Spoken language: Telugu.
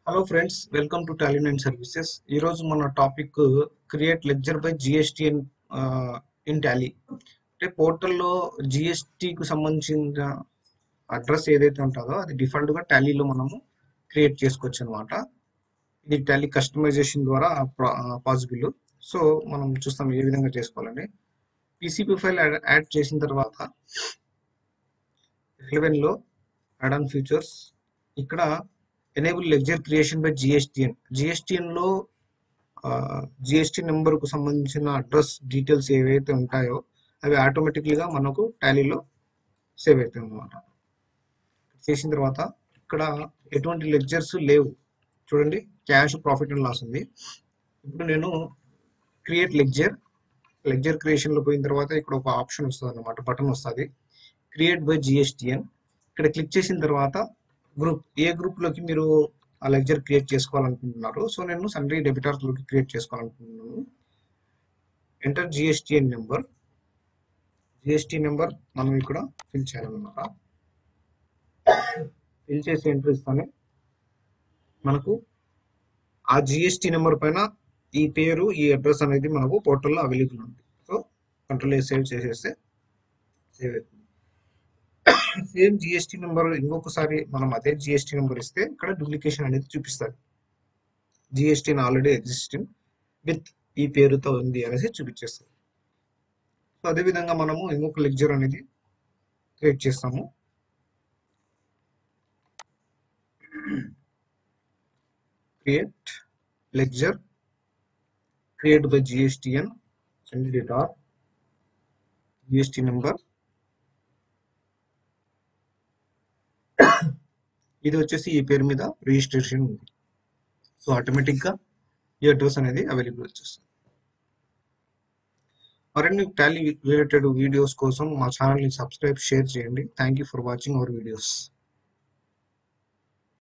hello friends welcome to talent and services ఈరోజు మన topic create ledger by GST in Tally అంటే పోర్టల్లో జిఎస్టీకి సంబంధించిన అడ్రస్ ఏదైతే ఉంటుందో అది డిఫాల్ట్గా టాలీలో మనము క్రియేట్ చేసుకోవచ్చు అనమాట ఇది టాలీ కస్టమైజేషన్ ద్వారా పాసిబుల్ సో మనం చూస్తాం ఏ విధంగా చేసుకోవాలని పీసీపీ ఫైల్ యాడ్ చేసిన తర్వాత లో యాడ్ ఆన్ ఫీచర్స్ ఇక్కడ enable ledger creation by GSTIN GSTIN లో జిఎస్టి నెంబర్ కు సంబంధించిన అడ్రస్ డీటెయిల్స్ ఏవైతే ఉంటాయో అవి ఆటోమేటిక్లీ గా మనకు టాలీలో సేవ్ అవుతాయి అన్నమాట చేసిన తర్వాత ఇక్కడ ఎటువంటి లెక్చర్స్ లేవు చూడండి క్యాష్ ప్రాఫిట్ అండ్ లాస్ ఉంది ఇప్పుడు నేను క్రియేట్ లెక్చర్ లెక్చర్ క్రియేషన్ లో పోయిన తర్వాత ఇక్కడ ఒక ఆప్షన్ వస్తుంది అనమాట బటన్ వస్తుంది క్రియేట్ బై జిఎస్టిఎన్ ఇక్కడ క్లిక్ చేసిన తర్వాత గ్రూప్ ఏ గ్రూప్ లోకి మీరు ఆ లెక్చర్ క్రియేట్ చేసుకోవాలనుకుంటున్నారు సో నేను సండ్రీ డెబిటార్స్ లోకి క్రియేట్ చేసుకోవాలనుకుంటున్నాను enter GSTIN number GST number మనం ఇక్కడ ఫిల్ చేయాలన్నమాట ఫిల్ చేసి ఎంటర్ ఇస్తానే మనకు ఆ జిఎస్టి నెంబర్ పైన ఈ పేరు ఈ అడ్రస్ అనేది మనకు పోర్టల్లో అవైలబుల్ ఉంది సో కంట్రోల్ సేవ్ చేసేస్తే సేవ్ అవుతుంది సేమ్ జిఎస్టి నెంబర్ ఇంకొకసారి మనం అదే జిఎస్టి నెంబర్ ఇస్తే ఇక్కడ డూప్లికేషన్ అనేది చూపిస్తుంది జిఎస్టీ ఆల్రెడీ ఎగ్జిస్టింగ్ విత్ ఈ పేరుతో ఉంది అనేసి చూపించేస్తుంది సో అదేవిధంగా మనము ఇంకొక లెక్చర్ అనేది క్రియేట్ చేస్తాము create ledger create by GSTIN data GST number ఇది వచ్చేసి ఈ పేరు మీద రిజిస్ట్రేషన్ ఉంది సో ఆటోమేటిక్గా ఈ అడ్రస్ అనేది అవైలబుల్ వచ్చేస్తుంది మరిన్ని టాలీ రిలేటెడ్ వీడియోస్ కోసం మా ఛానల్ని సబ్స్క్రైబ్ షేర్ చేయండి thank you for watching our videos